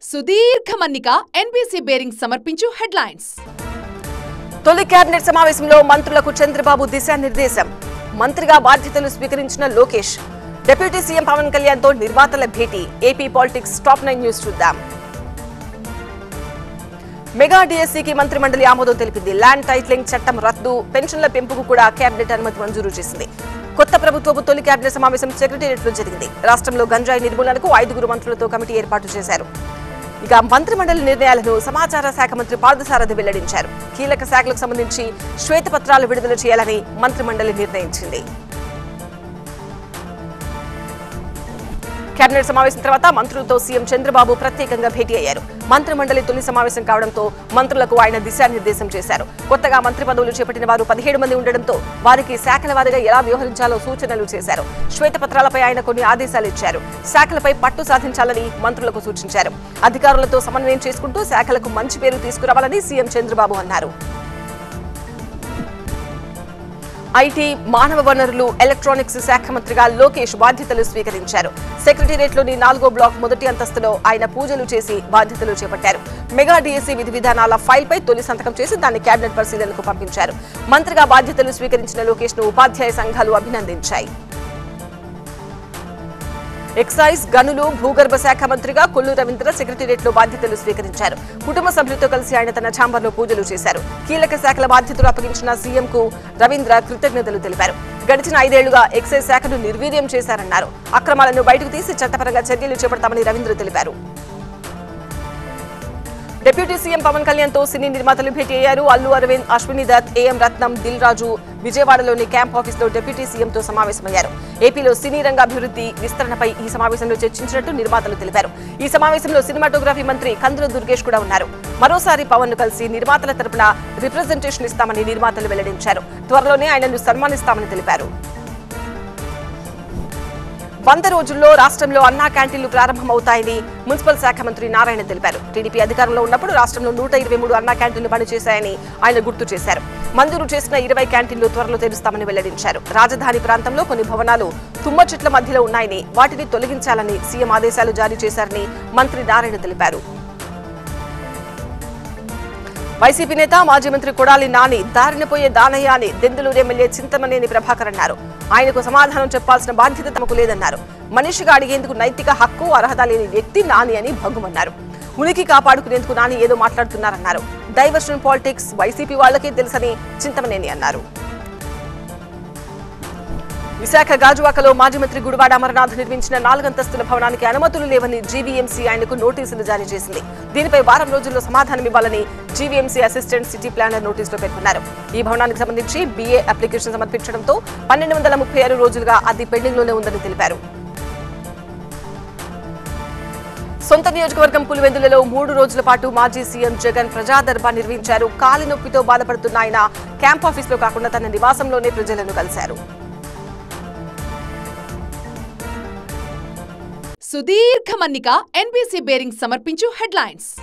సుదీర్ఘ మన్నిక NBC bearing సమర్పించు హెడ్లైన్స్ తొలి కేబినెట్ సమావేశంలో మంత్రులకు చంద్రబాబు దిశానిర్దేశం మంత్రిగా బాధ్యతలు స్వీకరించిన లోకేష్ డిప్యూటీ సీఎం పవన్ కళ్యాణ్ తో నిర్మాతల భేటీ AP politics top nine news చూద్దాం మెగా డిఎస్సీకి మంత్రిమండలి ఆమోదం తెలిపింది ల్యాండ్ టైటిలింగ్ చట్టం రద్దు పెన్షన్ల పెంపుకు కూడా కేబినెట్ అనుమతి మంజూరు చేసింది కొత్త ప్రభుత్వపు తొలి కేబినెట్ సమావేశం సెక్రటేరియట్ లో జరిగింది రాష్ట్రంలో గంజాయి నిర్మూలనకు ఐదుగురు మంత్రులతో కమిటీ ఏర్పాటు చేశారు ఇక మంత్రిమండలి నిర్ణయాలను సమాచార శాఖ మంత్రి పార్థసారథి వెల్లడించారు కీలక శాఖలకు సంబంధించి శ్వేతపత్రాలు విడుదల చేయాలని మంత్రిమండలి నిర్ణయించింది కేబినెట్ సమావేశం తర్వాత మంత్రులతో సీఎం చంద్రబాబు ప్రత్యేకంగా భేటీ అయ్యారు మంత్రిమండలి తొలి సమావేశం కావడంతో మంత్రులకు ఆయన దిశానిర్దేశం చేశారు కొత్తగా మంత్రి పదవులు చేపట్టిన వారు పదిహేడు మంది ఉండడంతో వారికి శాఖల వారీగా ఎలా వ్యవహరించాలో సూచనలు చేశారు శ్వేతపత్రాలపై ఆయన కొన్ని ఆదేశాలు ఇచ్చారు శాఖలపై పట్టు సాధించాలని మంత్రులకు సూచించారు అధికారులతో సమన్వయం చేసుకుంటూ శాఖలకు మంచి పేరు తీసుకురావాలని సీఎం చంద్రబాబు అన్నారు ఐటీ మానవ వనరులు ఎలక్ట్రానిక్స్ శాఖ మంత్రిగా లోకేష్ బాధ్యతలు స్వీకరించారు సెక్రటేరియట్లోని నాలుగో బ్లాక్ మొదటి అంతస్తులో ఆయన పూజలు చేసి బాధ్యతలు చేపట్టారు మెగా డిఎస్సీ విధి విధానాల ఫైల్పై తొలి సంతకం చేసి దాన్ని కేబినెట్ పరిశీలనకు పంపించారు మంత్రిగా బాధ్యతలు స్వీకరించిన లోకేష్ ను ఉపాధ్యాయ సంఘాలు అభినందించాయి ఎక్సైజ్ గనులు భూగర్భ శాఖ మంత్రిగా కొల్లు రవీంద్ర సెక్రటేరియట్ లో బాధ్యతలు స్వీకరించారు కుటుంబ సభ్యులతో కలిసి ఆయన తన ఛాంబర్లో పూజలు చేశారు కీలక శాఖల బాధ్యతలు అప్పగించిన సీఎం కు రవీంద్ర కృతజ్ఞతలు తెలిపారు గడిచిన ఐదేళ్లుగా ఎక్సైజ్ శాఖను నిర్వీర్యం చేశారన్నారు అక్రమాలను బయటకు తీసి చట్టపరంగా చర్యలు చేపడతామని రవీంద్ర తెలిపారు డిప్యూటీ సీఎం పవన్ కళ్యాణ్ తో సినీ నిర్మాతలు భేటీ అయ్యారు అల్లు అరవింద్ అశ్విని దత్ ఏఎం రత్నం దిల్ రాజు విజయవాడలోని క్యాంప్ ఆఫీస్ లో డిప్యూటీ సీఎం తో సమావేశమయ్యారు ఏపీలో సినీ రంగ అభివృద్ధి విస్తరణపై ఈ సమావేశంలో చర్చించినట్టు నిర్మాతలు తెలిపారు ఈ సమావేశంలో సినిమాటోగ్రఫీ మంత్రి కందుల దుర్గేష్ కూడా ఉన్నారు మరోసారి పవన్ ను కలిసి నిర్మాతల తరపున రిప్రజెంటేషన్ ఇస్తామని నిర్మాతలు వెల్లడించారు త్వరలోనే ఆయనను సన్మానిస్తామని తెలిపారు వంద రోజుల్లో రాష్ట్రంలో అన్నా క్యాంటీన్లు ప్రారంభమవుతాయని మున్సిపల్ శాఖ మంత్రి నారాయణ తెలిపారు టీడీపీ అధికారంలో ఉన్నప్పుడు రాష్ట్రంలో నూట ఇరవై మూడు అన్నా క్యాంటీన్లు పనిచేశాయని ఆయన గుర్తు చేశారు మంజూరు చేసిన ఇరవై క్యాంటీన్లు త్వరలో తెరుస్తామని వెల్లడించారు రాజధాని ప్రాంతంలో కొన్ని భవనాలు తుమ్మ చెట్ల మధ్యలో ఉన్నాయని వాటిని తొలగించాలని సీఎం ఆదేశాలు జారీ చేశారని మంత్రి నారాయణ తెలిపారు వైసీపీ నేత మాజీ మంత్రి కొడాలి నాని దారిన పోయే దానయ్య అని దెందులూరు ఎమ్మెల్యే చింతమనేని ప్రభాకర్ అన్నారు ఆయనకు సమాధానం చెప్పాల్సిన బాధ్యత తమకు లేదన్నారు మనిషిగా అడిగేందుకు నైతిక హక్కు అర్హత లేని వ్యక్తి నాని అని భగ్గుమన్నారు ఉనికి కాపాడుకునేందుకు నాని ఏదో మాట్లాడుతున్నారన్నారు డైవర్షన్ పాలిటిక్స్ వైసీపీ వాళ్లకే తెలుసని చింతమనేని అన్నారు విశాఖ గాజువాకలో మాజీ మంత్రి గుడివాడ అమరనాథ్ నిర్మించిన నాలుగంతస్తుల భవనానికి అనుమతులు లేవని జీవీఎంసీ ఆయనకు నోటీసులు జారీ చేసింది దీనిపై వారం రోజుల్లో సమాధానం ఇవ్వాలని జీవీఎంసీ అసిస్టెంట్ సిటీ ప్లానర్ నోటీసులో పేర్కొన్నారు ఈ భవనానికి సంబంధించి బీఏ అప్లికేషన్ సమర్పించడంతో పన్నెండు వందల ముప్పై ఆరు రోజులుగా అది పెండింగ్ లోనే ఉందని తెలిపారు సొంత నియోజకవర్గం పులివెందులలో మూడు రోజుల పాటు మాజీ సీఎం జగన్ ప్రజా దర్బార్ నిర్వహించారు కాలి నొప్పితో బాధపడుతున్న ఆయన క్యాంప్ ఆఫీస్లో కాకుండా తన నివాసంలోనే ప్రజలను కలిశారు సుదీర్ఘ మన్నిక ఎన్బీసీ బేరింగ్ సమర్పించు హెడ్లైన్స్